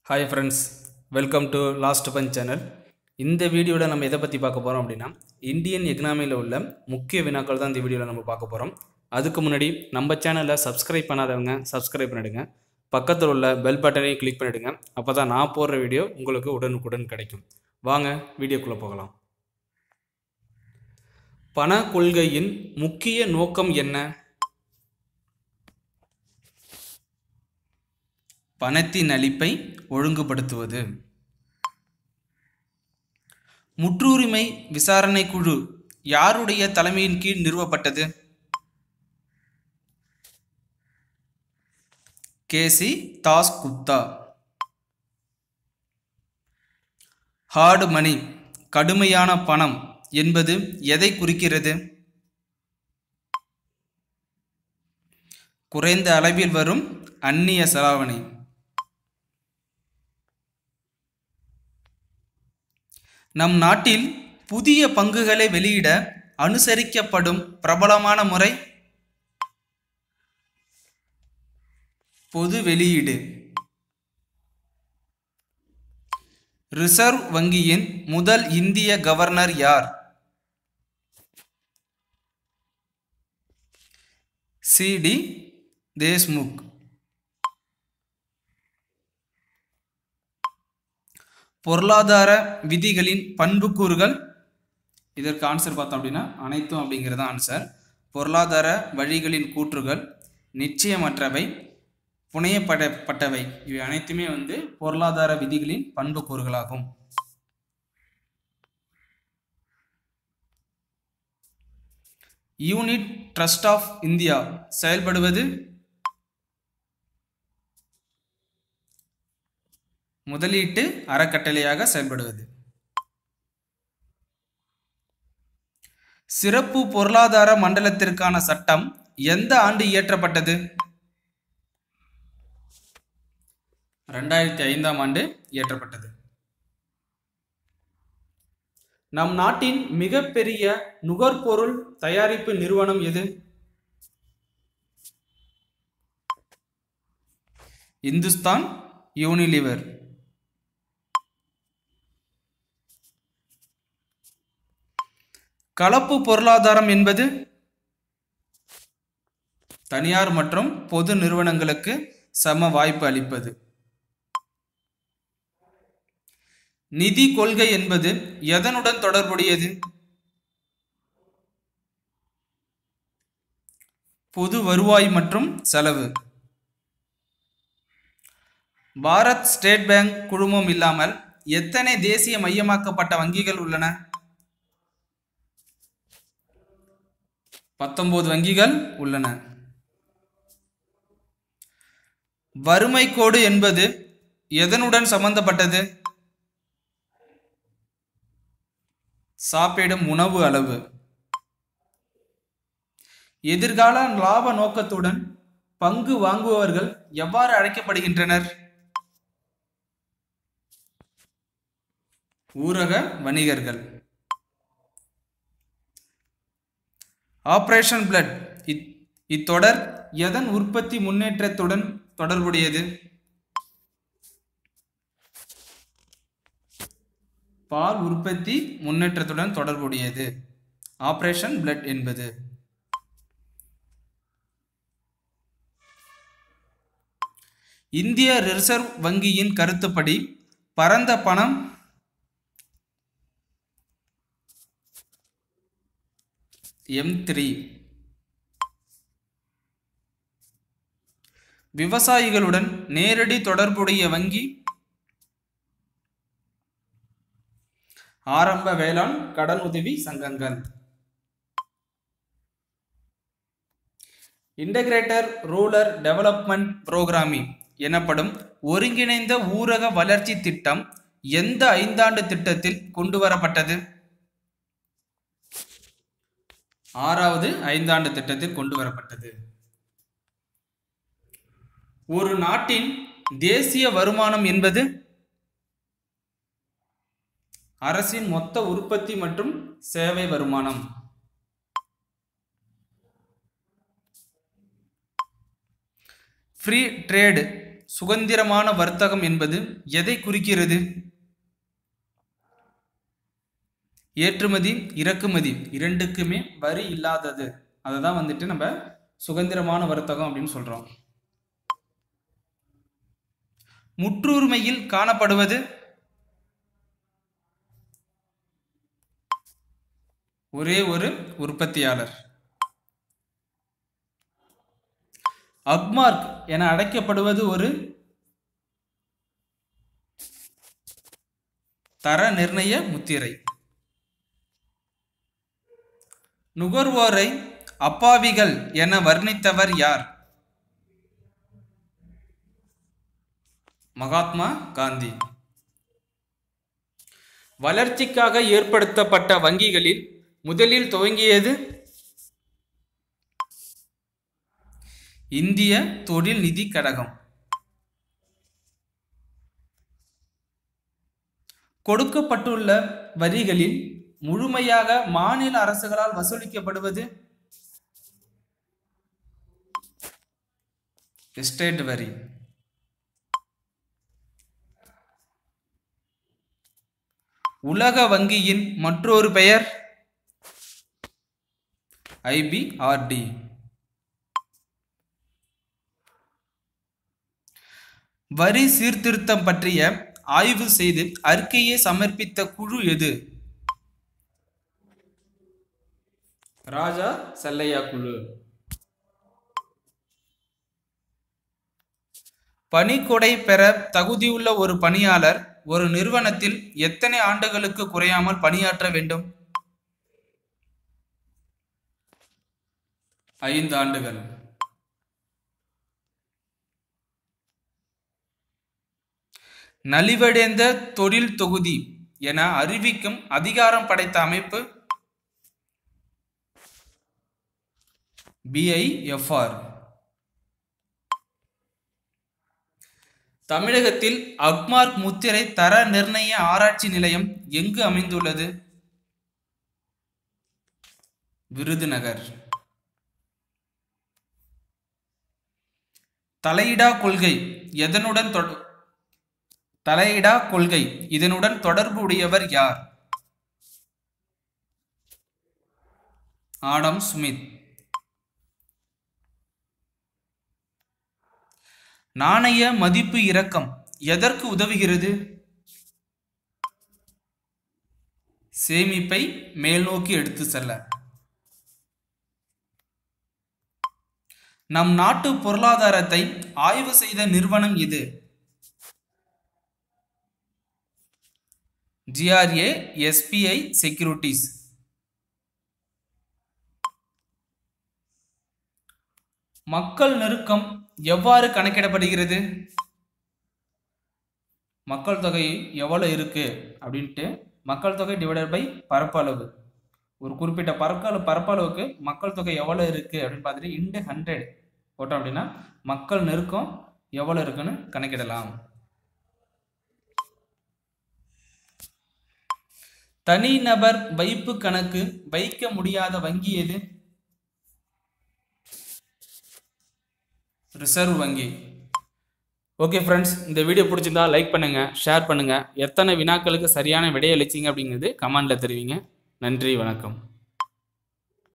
hi friends welcome to last punch channel இந்த வீடியோவில் நம்ம எதை பற்றி பார்க்க போகிறோம் அப்படின்னா இந்தியன் எக்கனாமியில் உள்ள முக்கிய வினாக்கள் தான் இந்த வீடியோவில் நம்ம பார்க்க போகிறோம் அதுக்கு முன்னாடி நம்ம சேனலை சப்ஸ்கிரைப் பண்ணாதவங்க சப்ஸ்கிரைப் பண்ணிடுங்க பக்கத்தில் உள்ள பெல் பட்டனையும் கிளிக் பண்ணிடுங்க அப்போ தான் நான் போடுற வீடியோ உங்களுக்கு உடனுக்குடன் கிடைக்கும் வாங்க வீடியோக்குள்ளே போகலாம் பண கொள்கையின் முக்கிய நோக்கம் என்ன பணத்தின் அளிப்பை ஒழுங்குபடுத்துவது முற்றுரிமை விசாரணை குழு யாருடைய தலைமையின் கீழ் நிறுவப்பட்டது KC Das Gupta hard money கடுமையான பணம் என்பது எதை குறிக்கிறது குறைந்த அளவில் வரும் அந்நிய செலாவணி நம் நாட்டில் புதிய பங்குகளை வெளியிட அனுசரிக்கப்படும் பிரபலமான முறை பொது வெளியீடு ரிசர்வ் வங்கியின் முதல் இந்திய கவர்னர் யார் சி டி தேஷ்முக் பொருளாதார விதிகளின் பண்புக்கூறுகள் இதற்கு ஆன்சர் பார்த்தோம் அப்படின்னா அனைத்தும் அப்படிங்கிறது ஆன்சர் பொருளாதார வழிகளின் கூற்றுகள் நிச்சயமற்றவை புனையப்படப்பட்டவை இவை அனைத்துமே வந்து பொருளாதார விதிகளின் பண்புக்கூறுகளாகும் யூனிட் ட்ரஸ்ட் ஆஃப் இந்தியா செயல்படுவது முதலீட்டு அறக்கட்டளையாக செயல்படுவது சிறப்பு பொருளாதார மண்டலத்திற்கான சட்டம் எந்த ஆண்டு இயற்றப்பட்டது ரெண்டாயிரத்தி ஐந்தாம் ஆண்டு இயற்றப்பட்டது நம் நாட்டின் மிகப்பெரிய நுகர்பொருள் தயாரிப்பு நிறுவனம் எது இந்துஸ்தான் யூனிலிவர் கலப்பு பொருளாதாரம் என்பது தனியார் மற்றும் பொது நிறுவனங்களுக்கு சம வாய்ப்பு அளிப்பது நிதி கொள்கை என்பது எதனுடன் தொடர்புடையது பொது வருவாய் மற்றும் செலவு பாரத் ஸ்டேட் பேங்க் குழுமம் இல்லாமல் எத்தனை தேசிய மையமாக்கப்பட்ட வங்கிகள் உள்ளன பத்தொன்பது வங்கிகள் உள்ளன வறுமை கோடு என்பது எதனுடன் சம்பந்தப்பட்டது சாப்பிடும் உணவு அளவு எதிர்கால லாப நோக்கத்துடன் பங்கு வாங்குபவர்கள் எவ்வாறு அழைக்கப்படுகின்றனர் ஊரக வணிகர்கள் ஆபரேஷன் பிளட் இத்தொடர் எதன் உற்பத்தி முன்னேற்றத்துடன் தொடர்புடையது பால் உற்பத்தி முன்னேற்றத்துடன் தொடர்புடையது ஆபரேஷன் பிளட் என்பது இந்திய ரிசர்வ் வங்கியின் கருத்துப்படி பரந்த பணம் எம் த்ரீ விவசாயிகளுடன் நேரடி தொடர்புடைய வங்கி ஆரம்ப வேளாண் கடன் உதவி சங்கங்கள் இன்டகிரேட்டர் ரூரல் டெவலப்மெண்ட் புரோகிராமிங் எனப்படும் ஒருங்கிணைந்த ஊரக வளர்ச்சி திட்டம் எந்த ஐந்தாண்டு திட்டத்தில் கொண்டு வரப்பட்டது ஆறாவது ஐந்தாண்டு திட்டத்தில் கொண்டு வரப்பட்டது ஒரு நாட்டின் தேசிய வருமானம் என்பது அரசின் மொத்த உற்பத்தி மற்றும் சேவை வருமானம் ஃப்ரீ ட்ரேடு சுதந்திரமான வர்த்தகம் என்பது எதை குறிக்கிறது ஏற்றுமதி இறக்குமதி இரண்டுக்குமே வரி இல்லாதது அதை தான் வந்துட்டு நம்ம சுதந்திரமான வர்த்தகம் அப்படின்னு சொல்றோம் முற்றுரிமையில் காணப்படுவது ஒரே ஒரு உற்பத்தியாளர் அக்மார்க் என அழைக்கப்படுவது ஒரு தர நிர்ணய முத்திரை நுகர்வோரை அப்பாவிகள் என வர்ணித்தவர் யார் மகாத்மா காந்தி வளர்ச்சிக்காக ஏற்படுத்தப்பட்ட வங்கிகளில் முதலில் துவங்கியது இந்திய தொழில் நிதி கழகம் கொடுக்கப்பட்டுள்ள வரிகளில் முழுமையாக மாநில அரசுகளால் வசூலிக்கப்படுவது எஸ்டேட் வரி உலக வங்கியின் மற்றொரு பெயர் ஐபிஆர்டி வரி சீர்திருத்தம் பற்றிய ஆய்வு செய்து அறிக்கையை சமர்ப்பித்த குழு எது ராஜா செல்லையா குழு பணிக்கொடை பெற தகுதியுள்ள ஒரு பணியாளர் ஒரு நிறுவனத்தில் எத்தனை ஆண்டுகளுக்கு குறையாமல் பணியாற்ற வேண்டும் ஐந்து ஆண்டுகள் நலிவடைந்த தொழில் தொகுதி என அறிவிக்கும் அதிகாரம் படைத்த அமைப்பு பிஐஎஃப்ஆர் தமிழகத்தில் அக்மார்க் முத்திரை தர நிர்ணய ஆராய்ச்சி நிலையம் எங்கு அமைந்துள்ளது விருதுநகர் தலையிடா கொள்கை எதனுடன் தொட- தலையிடா கொள்கை இதனுடன் தொடர்பு உடையவர் யார் ஆடம் ஸ்மித் நாணய மதிப்பு இறக்கம் எதற்கு உதவுகிறது சேமிப்பை மேல்நோக்கி எடுத்து செல்ல நம் நாட்டு பொருளாதாரத்தை ஆய்வு செய்த நிறுவனம் இது ஜிஆர்ஏ எஸ்பிஐ செக்யூரிட்டிஸ் மக்கள் நெருக்கம் எவ்வாறு கணக்கிடப்படுகிறது மக்கள் தொகை எவ்வளோ இருக்கு அப்படின்ட்டு மக்கள் தொகை டிவைடட் பை பரப்பளவு ஒரு குறிப்பிட்ட பரப்பளவு பரப்பளவுக்கு மக்கள் தொகை எவ்வளோ இருக்கு அப்படின்னு பார்த்துட்டு இன்டு ஹண்ட்ரட் போட்டோம் அப்படின்னா மக்கள் நெருக்கம் எவ்வளோ இருக்குன்னு கணக்கிடலாம் தனிநபர் வைப்பு கணக்கு வைக்க முடியாத வங்கி எது ரிசர்வ் வங்கி ஓகே ஃப்ரெண்ட்ஸ் இந்த வீடியோ பிடிச்சிருந்தா லைக் பண்ணுங்கள் ஷேர் பண்ணுங்கள் எத்தனை வினாக்களுக்கு சரியான விடையளிச்சிங்க அப்படிங்கிறது கமெண்டில் தெரிவிங்க நன்றி வணக்கம்